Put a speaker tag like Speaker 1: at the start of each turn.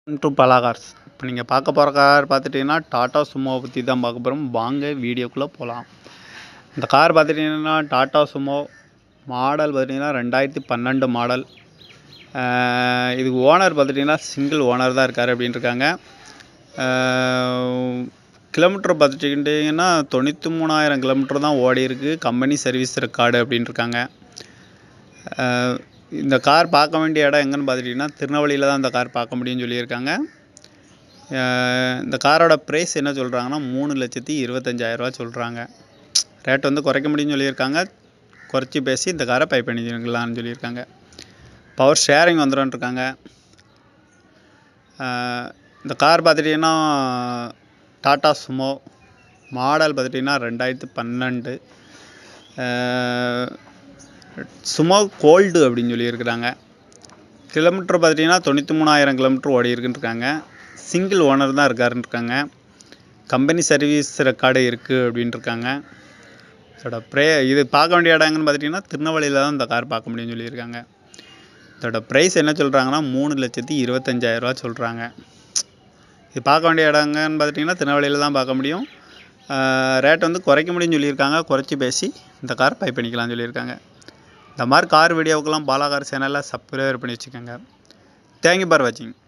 Speaker 1: to பலா cars இப்போ நீங்கள் பார்க்க போகிற கார் பார்த்துட்டிங்கன்னா டாட்டா சுமோவை பற்றி தான் பார்க்க போகிறோம் வாங்க வீடியோக்குள்ளே போகலாம் இந்த கார் பார்த்துட்டிங்கன்னா டாட்டா சுமோ மாடல் பார்த்திங்கன்னா ரெண்டாயிரத்தி பன்னெண்டு மாடல் இதுக்கு ஓனர் பார்த்துட்டிங்கன்னா சிங்கிள் ஓனர் தான் இருக்கார் அப்படின்னு இருக்காங்க கிலோமீட்டர் பார்த்துட்டிங்கன்னா தொண்ணூற்றி மூணாயிரம் கிலோமீட்டர் தான் ஓடி இருக்கு கம்பெனி சர்வீஸ் ரெக்கார்டு அப்படின்னு இருக்காங்க அஹ் இந்த கார் பார்க்க வேண்டிய இடம் எங்கன்னு பார்த்துட்டிங்கன்னா திருநெல்வேலியில் தான் இந்த கார் பார்க்க முடியும்னு சொல்லியிருக்காங்க அஹ் இந்த காரோட ப்ரைஸ் என்ன சொல்கிறாங்கன்னா மூணு லட்சத்தி இருபத்தஞ்சாயிரரூவா சொல்கிறாங்க ரேட் வந்து குறைக்க முடியும்னு சொல்லியிருக்காங்க குறைச்சி பேசி இந்த காரை பை பண்ணிக்கலாம்னு சொல்லியிருக்காங்க பவர் ஷேரிங் வந்துடும் இருக்காங்க அஹ் இந்த கார் பார்த்துட்டிங்கன்னா டாட்டா சுமோ மாடல் பார்த்துட்டிங்கன்னா ரெண்டாயிரத்து பன்னெண்டு சுமோ கோல்டு அப்படின்னு சொல்லியிருக்கிறாங்க கிலோமீட்டர் பார்த்துட்டிங்கன்னா தொண்ணூற்றி மூணாயிரம் கிலோமீட்டர் ஓடி இருக்குன்னு இருக்காங்க சிங்கிள் ஓனர் தான் இருக்காருன்னு இருக்காங்க கம்பெனி சர்வீஸ் ரெக்கார்டு இருக்குது அப்படின்னு இருக்காங்க இதோட ப்ரே இது பார்க்க வேண்டிய இடம் எங்கன்னு பார்த்துட்டிங்கன்னா திருநெல்வேலியில் தான் இந்த கார் பார்க்க முடியும்னு சொல்லியிருக்காங்க இதோட ப்ரைஸ் என்ன சொல்கிறாங்கன்னா மூணு லட்சத்தி இருபத்தஞ்சாயிரரூவா சொல்கிறாங்க இது பார்க்க வேண்டிய இடங்கன்னு பார்த்துட்டிங்கன்னா திருநெல்வேலியில் தான் பார்க்க முடியும் ரேட் வந்து குறைக்க முடியும்னு சொல்லியிருக்காங்க குறைச்சி பேசி இந்த கார் பை பண்ணிக்கலாம்னு சொல்லியிருக்காங்க இந்த மாதிரி கார் வீடியோவுக்கெல்லாம் பாலா கார் சேனலில் சப்ஸ்கிரைபர் பண்ணி வச்சுக்கோங்க தேங்க்யூ ஃபார் வாட்சிங்